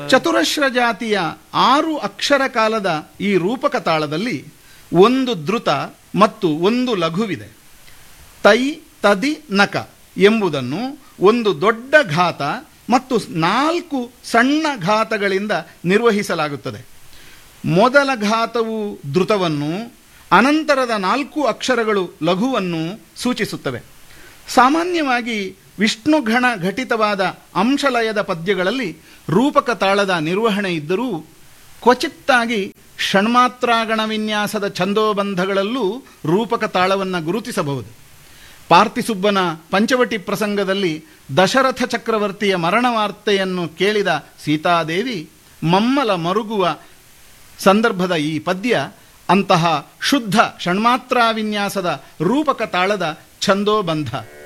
ಚತುರಶ್ರ ಜಾತಿಯ ಆರು ಅಕ್ಷರ ಕಾಲದ ಈ ರೂಪಕ ತಾಳದಲ್ಲಿ ಒಂದು ಧೃತ ಮತ್ತು ಒಂದು ಲಘುವಿದೆ ತೈ ತದಿ ನಕ ಎಂಬುದನ್ನು ಒಂದು ದೊಡ್ಡ ಘಾತ ಮತ್ತು ನಾಲ್ಕು ಸಣ್ಣ ಘಾತಗಳಿಂದ ನಿರ್ವಹಿಸಲಾಗುತ್ತದೆ ಮೊದಲ ಘಾತವು ಧೃತವನ್ನು ಅನಂತರದ ನಾಲ್ಕು ಅಕ್ಷರಗಳು ಲಘುವನ್ನು ಸೂಚಿಸುತ್ತವೆ ಸಾಮಾನ್ಯವಾಗಿ ವಿಷ್ಣುಗಣ ಘಟಿತವಾದ ಅಂಶಲಯದ ಪದ್ಯಗಳಲ್ಲಿ ರೂಪಕ ತಾಳದ ನಿರ್ವಹಣೆ ಇದ್ದರೂ ಕ್ವಚಿತ್ತಾಗಿ ಷಣ್ಮಾತ್ರಾಗಣ ವಿನ್ಯಾಸದ ಛಂದೋಬಂಧಗಳಲ್ಲೂ ರೂಪಕ ತಾಳವನ್ನು ಗುರುತಿಸಬಹುದು ಪಾರ್ಥಿಸುಬ್ಬನ ಪಂಚವಟಿ ಪ್ರಸಂಗದಲ್ಲಿ ದಶರಥ ಚಕ್ರವರ್ತಿಯ ಮರಣ ವಾರ್ತೆಯನ್ನು ಕೇಳಿದ ಸೀತಾದೇವಿ ಮಮ್ಮಲ ಮರುಗುವ ಸಂದರ್ಭದ ಈ ಪದ್ಯ ಅಂತಹ ಶುದ್ಧ ಷಣ್ಮಾತ್ರಾ ವಿನ್ಯಾಸದ ರೂಪಕ ತಾಳದ ಛಂದೋಬಂಧ